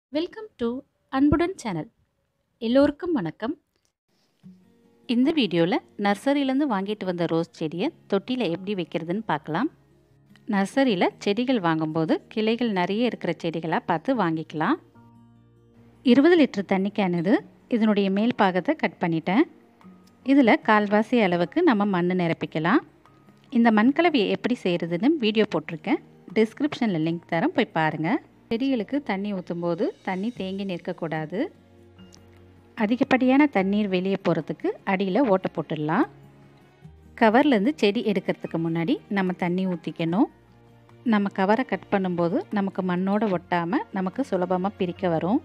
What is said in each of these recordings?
welcome to அன்புடன் channel எல்லோருக்கும் வணக்கம் இந்த வீடியோவில் நர்சரியிலேருந்து வாங்கிட்டு வந்த ரோஸ் செடியை தொட்டியில் எப்படி வைக்கிறதுன்னு பார்க்கலாம் நர்சரியில் செடிகள் வாங்கும்போது கிளைகள் நிறைய இருக்கிற செடிகளாக பார்த்து வாங்கிக்கலாம் இருபது லிட்டர் தண்ணி கேன் இது இதனுடைய மேல் பாகத்தை கட் பண்ணிட்டேன் இதில் கால்வாசி அளவுக்கு நம்ம மண் நிரப்பிக்கலாம் இந்த மண்கலவையை எப்படி செய்கிறதுன்னு வீடியோ போட்டிருக்கேன் டிஸ்கிரிப்ஷனில் லிங்க் தரேன் போய் பாருங்கள் செடிகளுக்கு தண்ணி ஊற்றும் போது தண்ணி தேங்கி நிற்கக்கூடாது அதிகப்படியான தண்ணீர் வெளியே போகிறதுக்கு அடியில் ஓட்டை போட்டுடலாம் கவர்லேருந்து செடி எடுக்கிறதுக்கு முன்னாடி நம்ம தண்ணி ஊற்றிக்கணும் நம்ம கவரை கட் பண்ணும்போது நமக்கு மண்ணோடு ஒட்டாமல் நமக்கு சுலபமாக பிரிக்க வரும்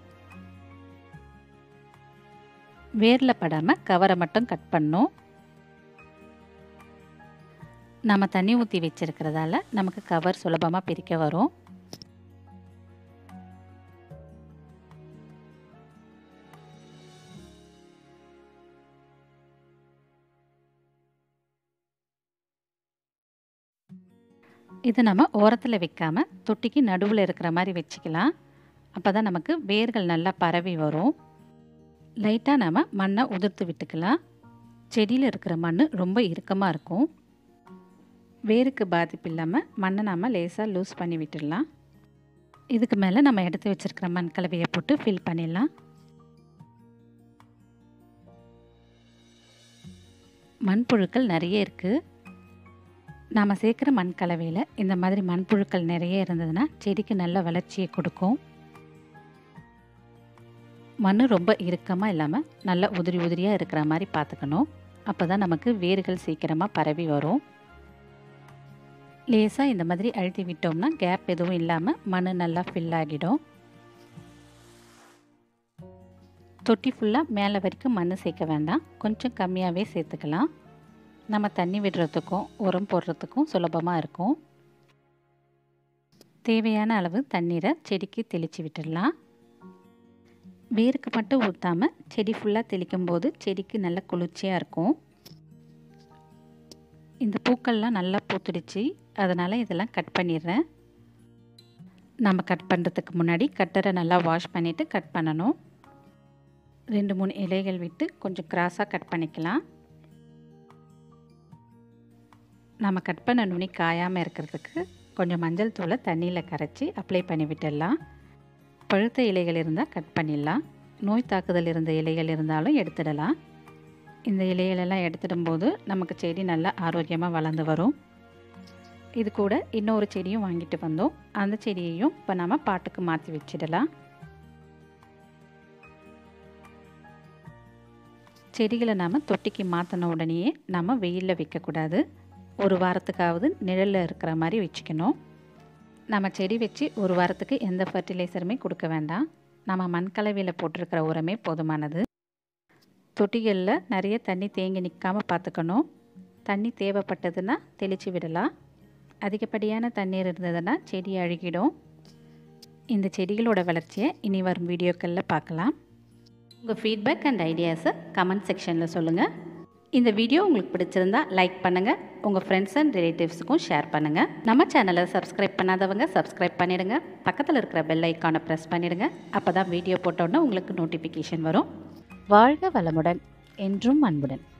வேரில் படாமல் கவரை மட்டும் கட் பண்ணும் நம்ம தண்ணி ஊற்றி வச்சிருக்கிறதால நமக்கு கவர் சுலபமாக பிரிக்க வரும் இது நம்ம ஓரத்தில் வைக்காமல் தொட்டிக்கு நடுவில் இருக்கிற மாதிரி வச்சுக்கலாம் அப்போ தான் நமக்கு வேர்கள் நல்லா பரவி வரும் லைட்டாக நம்ம மண்ணை உதிர்த்து விட்டுக்கலாம் செடியில் இருக்கிற மண் ரொம்ப இறுக்கமாக இருக்கும் வேருக்கு பாதிப்பு இல்லாமல் மண்ணை நாம் லேசாக லூஸ் பண்ணி விட்டுடலாம் இதுக்கு மேலே நம்ம எடுத்து வச்சுருக்கிற மண் கலவையை போட்டு ஃபில் பண்ணிடலாம் மண்புழுக்கள் நிறைய இருக்குது நாம் சேர்க்குற மண் கலவையில் இந்த மாதிரி மண்புழுக்கள் நிறைய இருந்ததுன்னா செடிக்கு நல்ல வளர்ச்சியை கொடுக்கும் மண் ரொம்ப இறுக்கமாக இல்லாமல் நல்ல உதிரி உதிரியாக இருக்கிற மாதிரி பார்த்துக்கணும் அப்போ தான் நமக்கு வேர்கள் சீக்கிரமாக பரவி வரும் லேசாக இந்த மாதிரி அழுத்தி விட்டோம்னா கேப் எதுவும் இல்லாமல் மண் நல்லா ஃபில் ஆகிடும் தொட்டி ஃபுல்லாக மேலே வரைக்கும் மண் சேர்க்க வேண்டாம் கொஞ்சம் கம்மியாகவே சேர்த்துக்கலாம் நம்ம தண்ணி விடுறதுக்கும் உரம் போடுறதுக்கும் சுலபமாக இருக்கும் தேவையான அளவு தண்ணீரை செடிக்கு தெளித்து விட்டுடலாம் வேருக்கு மட்டும் ஊற்றாமல் செடி ஃபுல்லாக தெளிக்கும் போது செடிக்கு நல்ல குளிர்ச்சியாக இருக்கும் இந்த பூக்கள்லாம் நல்லா பூத்துடுச்சு அதனால் இதெல்லாம் கட் பண்ணிடுறேன் நம்ம கட் பண்ணுறதுக்கு முன்னாடி கட்டரை நல்லா வாஷ் பண்ணிவிட்டு கட் பண்ணணும் ரெண்டு மூணு இலைகள் விட்டு கொஞ்சம் கிராஸாக கட் பண்ணிக்கலாம் நம்ம கட் பண்ண நுனி காயாமல் இருக்கிறதுக்கு கொஞ்சம் மஞ்சள் தூளை தண்ணியில் கரைச்சி அப்ளை பண்ணி விட்டுடலாம் பழுத்த இலைகள் இருந்தால் கட் பண்ணிடலாம் நோய் தாக்குதல் இருந்த இலைகள் இருந்தாலும் எடுத்துடலாம் இந்த இலைகளெல்லாம் எடுத்துடும்போது நமக்கு செடி நல்லா ஆரோக்கியமாக வளர்ந்து வரும் இது கூட இன்னொரு செடியும் வாங்கிட்டு வந்தோம் அந்த செடியையும் இப்போ நம்ம பாட்டுக்கு மாற்றி வச்சிடலாம் செடிகளை நாம் தொட்டிக்கு மாற்றின உடனேயே நம்ம வெயிலில் வைக்கக்கூடாது ஒரு வாரத்துக்காவது நிழலில் இருக்கிற மாதிரி வச்சுக்கணும் நம்ம செடி வச்சு ஒரு வாரத்துக்கு எந்த ஃபர்டிலைசருமே கொடுக்க வேண்டாம் நம்ம மண்கலவையில் போட்டிருக்கிற உரமே போதுமானது தொட்டிகளில் நிறைய தண்ணி தேங்கி நிற்காமல் பார்த்துக்கணும் தண்ணி தேவைப்பட்டதுன்னா தெளித்து விடலாம் அதிகப்படியான தண்ணீர் இருந்ததுன்னா செடி அழுகிடும் இந்த செடிகளோட வளர்ச்சியை இனி வரும் வீடியோக்களில் பார்க்கலாம் உங்கள் ஃபீட்பேக் அண்ட் ஐடியாஸை கமெண்ட் செக்ஷனில் சொல்லுங்கள் இந்த வீடியோ உங்களுக்கு பிடிச்சிருந்தா லைக் பண்ணுங்கள் உங்கள் ஃப்ரெண்ட்ஸ் அண்ட் ரிலேட்டிவ்ஸுக்கும் ஷேர் பண்ணுங்கள் நம்ம சேனலை சப்ஸ்கிரைப் பண்ணாதவங்க சப்ஸ்கிரைப் பண்ணிடுங்க பக்கத்தில் இருக்கிற பெல் ஐக்கானை ப்ரெஸ் பண்ணிடுங்க அப்போ தான் வீடியோ போட்டோன்னே உங்களுக்கு நோட்டிஃபிகேஷன் வரும் வாழ்க வளமுடன் என்றும் அன்புடன்